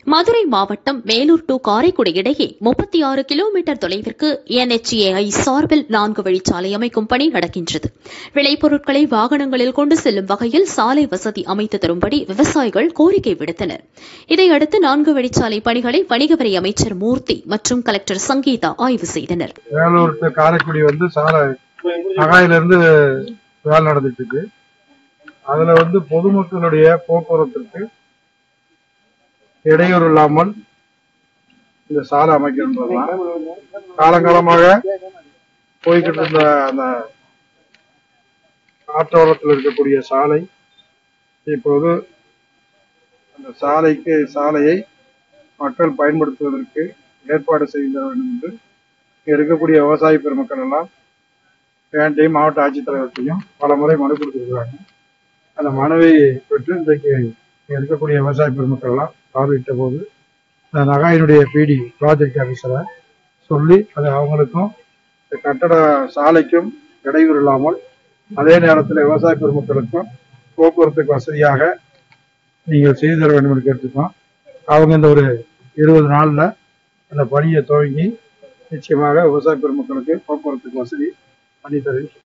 மதுரை மாவட்டம் மேலூர் டு காரைக்குடி இடையே முப்பத்தி ஆறு கிலோமீட்டர் தொலைவிற்கு என்எச்ஏஐ சார்பில் நான்கு வழிச்சாலை அமைக்கும் பணி நடக்கின்றது விளைபொருட்களை வாகனங்களில் கொண்டு செல்லும் வகையில் சாலை வசதி அமைத்து தரும்படி விவசாயிகள் கோரிக்கை விடுத்தனர் இதையடுத்து நான்கு வழிச்சாலை பணிகளை வணிகவரி அமைச்சர் மூர்த்தி மற்றும் கலெக்டர் சங்கீதா ஆய்வு செய்தனர் வேலூர் to காரைக்குடி வந்து சாலை நகாயில இருந்து வேலை நடந்துட்டு இருக்கு அதுல வந்து பொதுமக்களுடைய போக்குவரத்திற்கு இடையூறு இல்லாமல் இந்த சாலை அமைக்கணுன்றதுதான் காலங்காலமாக போய்கிட்டு இருந்த அந்த காற்றோரத்தில் இருக்கக்கூடிய சாலை இப்போது அந்த சாலைக்கு சாலையை மக்கள் பயன்படுத்துவதற்கு ஏற்பாடு செய்த வேண்டும் என்று இங்க இருக்கக்கூடிய விவசாய பெருமக்கள் எல்லாம் என்கிட்டையும் மாவட்ட ஆட்சித்தலைவர்கிட்டையும் பல முறை மனு கொடுத்துருக்காங்க அந்த மனுவை பெற்று இன்றைக்கு இங்க இருக்கக்கூடிய விவசாய பெருமக்கள் எல்லாம் பார்வையிட்ட போது அந்த நகாயினுடைய பிடி ப்ராஜெக்ட் ஆஃபீஸரை சொல்லி அது அவங்களுக்கும் இந்த கட்டட சாலைக்கும் இடையூறு இல்லாமல் அதே நேரத்தில் விவசாய பெருமக்களுக்கும் போக்குவரத்துக்கு வசதியாக நீங்கள் செய்து தர வேண்டும் என்று கேட்டுருக்கோம் அவங்க இந்த ஒரு இருபது நாளில் அந்த பணியை துவங்கி நிச்சயமாக விவசாய பெருமக்களுக்கு போக்குவரத்துக்கு வசதி பண்ணி தருவேன்